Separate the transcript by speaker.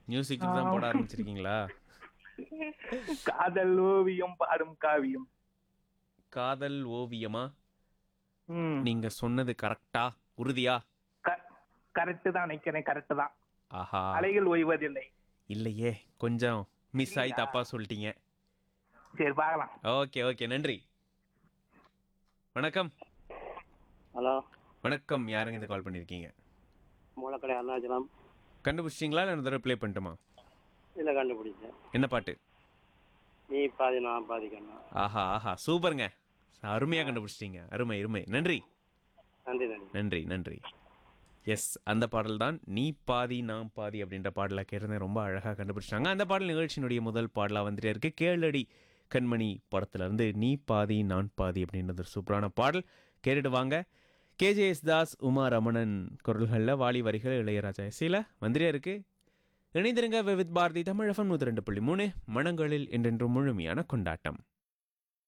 Speaker 1: music தான் போட ஆரம்பிச்சிருக்கீங்களா
Speaker 2: காதல் ஓவியம் பாடும் காவியம்
Speaker 1: காதல் ஓவியமா
Speaker 2: ம்
Speaker 1: நீங்க சொன்னது கரெக்டா உறுதியா
Speaker 2: கரெக்ட் தான் நினைக்கிறேன் கரெக்ட் தான்
Speaker 1: ஆஹா
Speaker 2: அலைகள் ஓய்வதில்லை
Speaker 1: இல்லையே கொஞ்சம் மிஸ் ஆகி தப்பா சொல்லிட்டீங்க
Speaker 2: சரி பார்க்கலாம்
Speaker 1: ஓகே ஓகே நன்றி வணக்கம்
Speaker 3: ஹலோ
Speaker 1: வணக்கம் யாருங்க இது கால் பண்ணியிருக்கீங்க
Speaker 3: மூலக்கடை அருணாச்சலம்
Speaker 1: கண்டுபிடிச்சிங்களா இல்லை இந்த தடவை ப்ளே பண்ணட்டுமா
Speaker 3: இல்லை கண்டுபிடிச்சேன்
Speaker 1: என்ன பாட்டு
Speaker 3: நீ பாதி நான் பாதி கண்ணா
Speaker 1: ஆஹா ஆஹா சூப்பருங்க அருமையாக கண்டுபிடிச்சிட்டீங்க அருமை அருமை நன்றி
Speaker 3: நன்றி நன்றி
Speaker 1: நன்றி நன்றி எஸ் அந்த பாடல் தான் நீ பாதி நான் பாதி அப்படின்ற பாடலை கேட்டிருந்தேன் ரொம்ப அழகாக கண்டுபிடிச்சாங்க அந்த பாடல் நிகழ்ச்சியினுடைய முதல் பாடலாக வந்துட்டே இருக்கு கேளடி கண்மணி படத்துல இருந்து நீ பாதி நான் பாதி அப்படின்றது ஒரு சூப்பரான பாடல் கேட்டுட்டு வாங்க கேஜேஎஸ் தாஸ் உமா ரமணன் குரல்களில் வாலி வரிகள் இளையராஜா இசையில் வந்துட்டே இருக்கு இணைந்திருங்க வித் பாரதி தமிழ் எஃப்எம் நூற்றி ரெண்டு புள்ளி மூணு மனங்களில் என்றென்றும் முழுமையான கொண்டாட்டம்